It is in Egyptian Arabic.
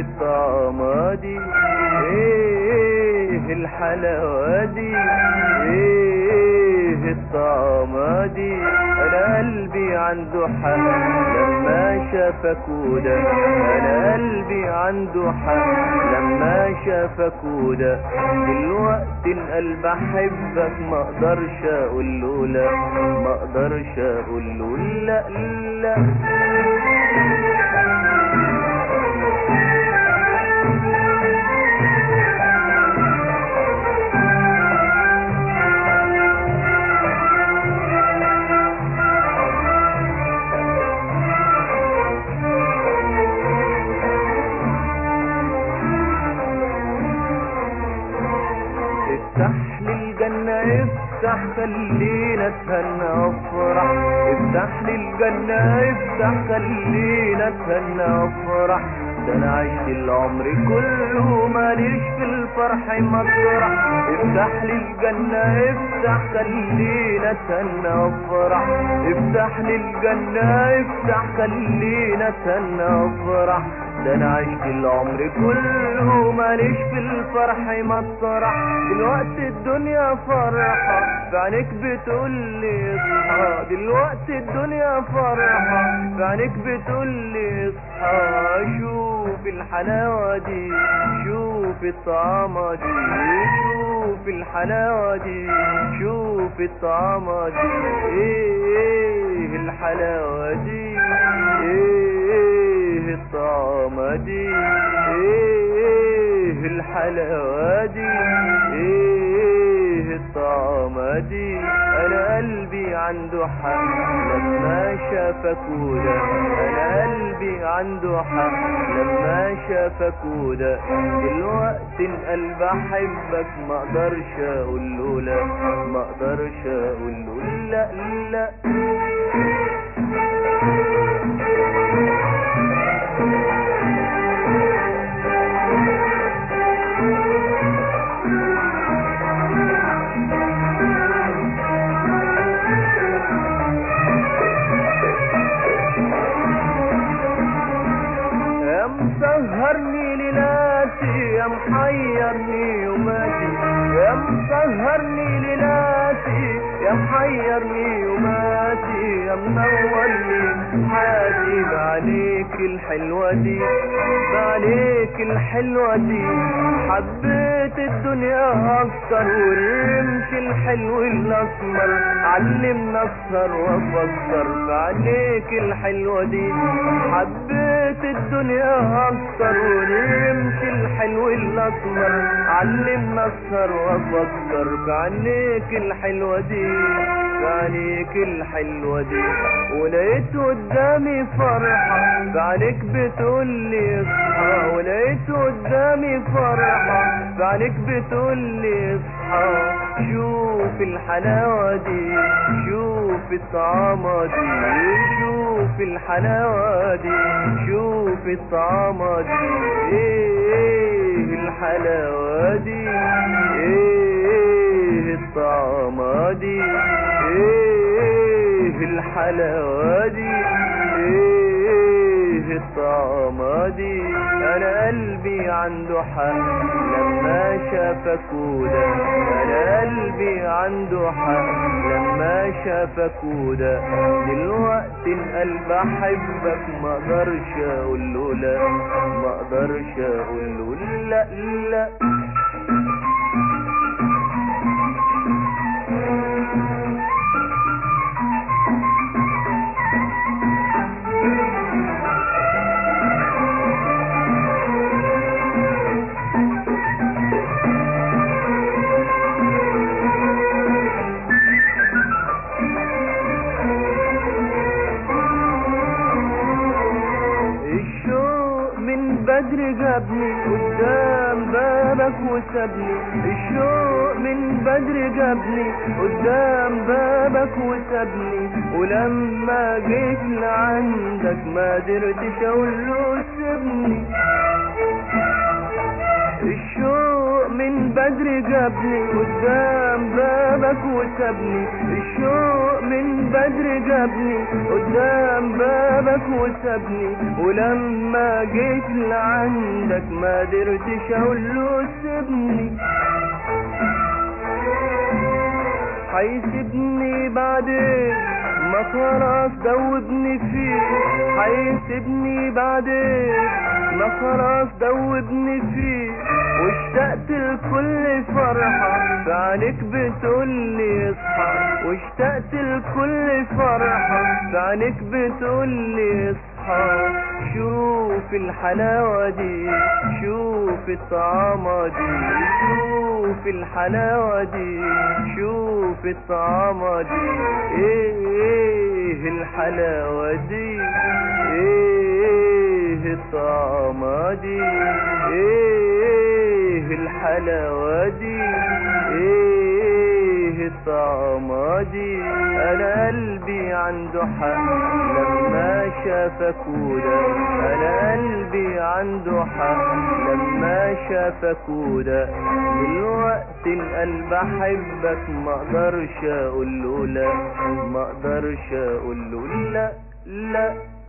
الطعمة دي ايه الحلاوة دي ايه الطعمة دي انا قلبي عنده حق لما شافك وده انا قلبي عنده حق لما شافك وده دلوقتي القلب احبك ما اقدرش اقول له لا ما اقدرش اقول له لا لا افتح لي الجنة افتح خلينا اتهنى وافرح افتح لي الجنة افتح خلينا اتهنى وافرح ده انا عشت العمر كله ماليش في الفرح مسرح افتح لي الجنة افتح خلينا اتهنى وافرح افتح لي الجنة افتح خلينا اتهنى وافرح ده انا عشت العمر كله ماليش في الفرح مسرح دلوقتي الدنيا فرحة بعينيك بتقول لي اصحى دلوقتي الدنيا فرحة بعينيك بتقول لي اصحى شوف الحلاوة دي شوف الطعامة دي شوف الحلاوة دي شوف الطعامة دي ايه الحلاوة دي ايه الطعامة دي ايه الحلاوة دي ايه الطعامة دي انا قلبي عنده حق لما شافك وده انا قلبي عنده حق لما شافك وده دلوقتي القلب احبك ما اقدرش اقول له لا ما اقدرش اقول له لا لا يا مسهرني ليلاتي يا محيرني يوماتي يا مسهرني ليلاتي يا محيرني يوماتي يا منورني حياتي بعليك الحلوة دي بعليك الحلوة دي حبيت الدنيا اكتر والرمش الحلو الاسمر علمنا اسهر وافكر بعليك الحلوة دي حبيت الدنيا اكتر والرمش الحلو الاسمر علمنا اسهر وافكر بعينيك الحلوة دي بعينيك الحلوة دي ولقيت قدامي فرحة بعينيك بتقول لي اصحى ولقيت قدامي فرحة بعينيك بتقول لي اصحى شوف الحلاوة دي شوف الطعامة دي شوف الحلاوة دي شوف الطعامة دي ايه الحلاوة دي ايه الطعامة دي ايه الحلاوة دي ايه الطعامة دي انا قلبي عنده حق لما شافك وده انا قلبي عنده حق لما شافك وده دلوقتي القلب احبك ما اقدرش اقول له لا ما اقدرش اقول له لا لا الشوق من بدري جابني قدام بابك وسابني الشوق من بدري جابني قدام بابك وسابني ولما جيت لعندك ما قدرتش اقول له سيبني الشوق من بدري بدري جابني قدام بابك وسابني الشوق من بدري جابني قدام بابك وسابني ولما جيت لعندك ما قدرتش اقول له سيبني هيسيبني بعدين ما خلاص دوبني فيه هيسيبني بعدين ما خلاص دوبني فيه واشتقت لكل فرحة في عينيك بتقولي اصحى واشتقت لكل فرحة في عينيك بتقولي اصحى شوف الحلاوة دي شوف الطعامة دي شوف الحلاوة دي شوف الطعامة دي ايه الحلاوة دي ايه الطعامة دي ايه الحلاوة دي ايه الطعامة دي انا قلبي عنده حق لما شافك وده انا قلبي عنده حق لما شافك وده دلوقتي القلب احبك ما اقدرش اقول له لا ما اقدرش اقول له لا لا